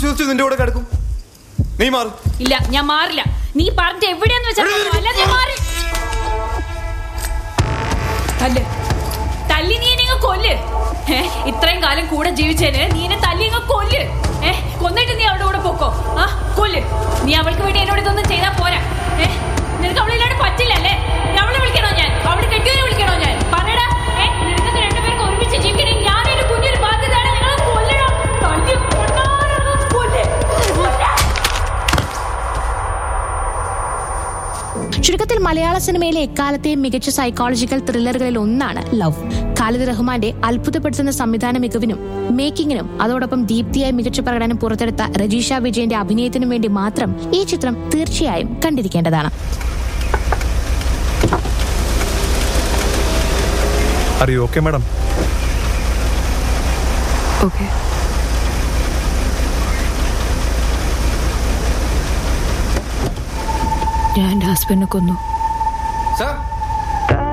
വിശ്വസിച്ച് നിന്റെ കൂടെ കിടക്കും നീ മാറി ഇല്ല ഞാൻ മാറില്ല നീ പറഞ്ഞിട്ട് എവിടെയെന്ന് വെച്ചാൽ എവിടെ അല്ല ഞാൻ മാറി തല്ല് തല്ലി നീ എന്നെ കൊല്ല് ഏ ഇത്രയും കാലം കൂടെ ജീവിച്ചേന് നീ എന്നെ തല്ലി അങ്ങ് കൊല്ല് ഏ കൊന്നിട്ട് നീ അവളുടെ കൂടെ പൊക്കോ ആ കൊല്ല് നീ അവൾക്ക് വേണ്ടി എന്നോട് ഇതൊന്നും ചെയ്താ പോരാ ഏ നിനക്ക് അവളില്ലാണ്ട് പറ്റില്ല അല്ലേ അവളെ വിളിക്കണോ ഞാൻ അവളെ കെട്ടിയവനെ വിളിക്കണോ ഞാൻ പറയടാ ഏ നിനക്ക് രണ്ടുപേർക്ക് ഒരുമിച്ച് ജീവിക്കണേ ഞാൻ എന്റെ കുഞ്ഞൊരു ബാധ്യതയാണ് നിങ്ങളെ കൊല്ലണം തല്ലി കൊല്ലാനൊന്നും കൊല്ല് കൊല്ലാ ചുരുക്കത്തിൽ മലയാള സിനിമയിലെ എക്കാലത്തെയും മികച്ച സൈക്കോളജിക്കൽ ത്രില്ലറുകളിൽ ഒന്നാണ് ലവ് ഖാലിദ് റഹ്മാന്റെ അത്ഭുതപ്പെടുത്തുന്ന സംവിധാന മികവിനും മേക്കിങ്ങിനും അതോടൊപ്പം ദീപ്തിയായി മികച്ച പ്രകടനം പുറത്തെടുത്ത രജീഷ വിജയന്റെ അഭിനയത്തിനും വേണ്ടി മാത്രം ഈ ചിത്രം തീർച്ചയായും കണ്ടിരിക്കേണ്ടതാണ് അറിയോ ഓക്കെ മാഡം ഓക്കെ ഞാൻ എൻ്റെ ഹസ്ബൻഡിനെ കൊന്നു സാർ